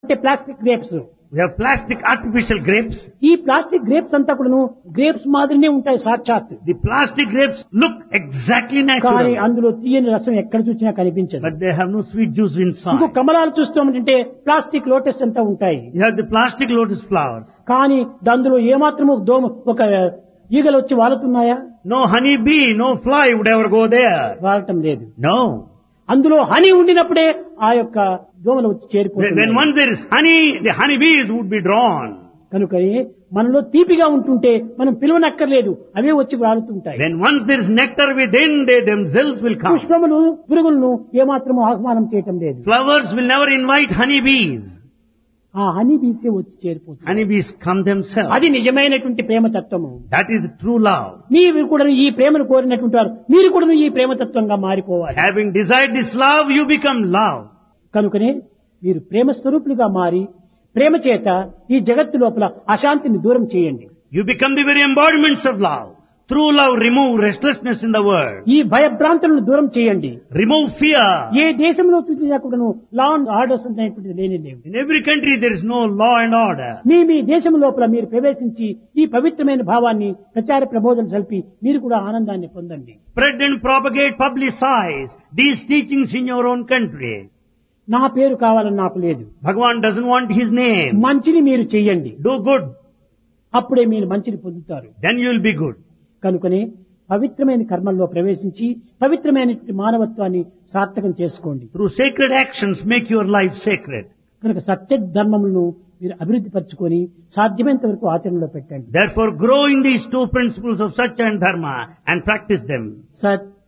అంటే plastic grapes We have plastic artificial grapes. ఈ plastic grapes అంతా కూడాను గ్రేప్స్ మాదిరినే ఉంటాయి సాక్షాత్ The plastic grapes look exactly కానీ natural, అందులో తీయని రసం ఎక్కడ చూసినా కనిపించదు but they have no sweet juice ఇంకో inside. కమలాలు చూస్తామంటే ప్లాస్టిక్ లోటస్ అంతా ఉంటాయి You have the plastic lotus flowers. కానీ అందులో ఏమాత్రము దోమ ఒక ఈగలు వచ్చి వాలుతున్నాయా No honey bee, no fly would ever go there. వాలటం లేదు No. అందులో హనీ ఉండినప్పుడే ఆ యొక్క దోమలు వచ్చి When చేరిపోతుంది when once there is honey, the honey bees would be drawn. కనుక మనలో తీపిగా ఉంటుంటే మనం పిలువనక్కర్లేదు అవే వచ్చి వాలుతుంటాయి Then once there is nectar within, they themselves will come. పుష్పములు పురుగులను ఏమాత్రము ఆహ్వానం చేయటం లేదు Flowers will never invite honey bees. ఆ హనీ బీసే వచ్చి చేరిపోతుంది Honey bees come themselves. అది నిజమైనటువంటి ప్రేమ తత్వము That is true love. మీరు కూడా ఈ ప్రేమను కోరినటువంటి వారు మీరు కూడా ఈ ప్రేమతత్వంగా మారిపోవాలి Having desired this love, you become love. కనుకనే మీరు ప్రేమ స్వరూపులుగా మారి ప్రేమ చేత ఈ జగత్తు లోపల అశాంతిని దూరం చేయండి You become the very embodiments of love. Through love, remove restlessness in the world. ఈ భయభ్రాంతులను దూరం చేయండి Remove fear. ఏ దేశంలో చూసినా కూడాను లా అండ్ ఆర్డర్స్ అనేటువంటిది లేని లేవు In every country, there is no law and order. మీ మీ దేశం లోపల మీరు ప్రవేశించి ఈ పవిత్రమైన భావాన్ని ప్రచార ప్రబోధన కలిపి మీరు కూడా ఆనందాన్ని పొందండి Spread and propagate, publicize these teachings in your own country. నా పేరు కావాలని నాకు లేదు Bhagavan doesn't want his name. మంచిని మీరు చెయ్యండి Do good, అప్పుడే మీరు మంచిని పొందుతారు then you will be good. కనుకనే పవిత్రమైన కర్మల్లో ప్రవేశించి పవిత్రమైనటువంటి మానవత్వాన్ని సార్థకం చేసుకోండి Through sacred actions, make your life sacred. కనుక సత్య ధర్మములను మీరు అభివృద్ధి పరచుకొని సాధ్యమైనంత వరకు ఆచరణలో పెట్టండి Therefore, grow in these two principles of Satya and Dharma and practice them. సత్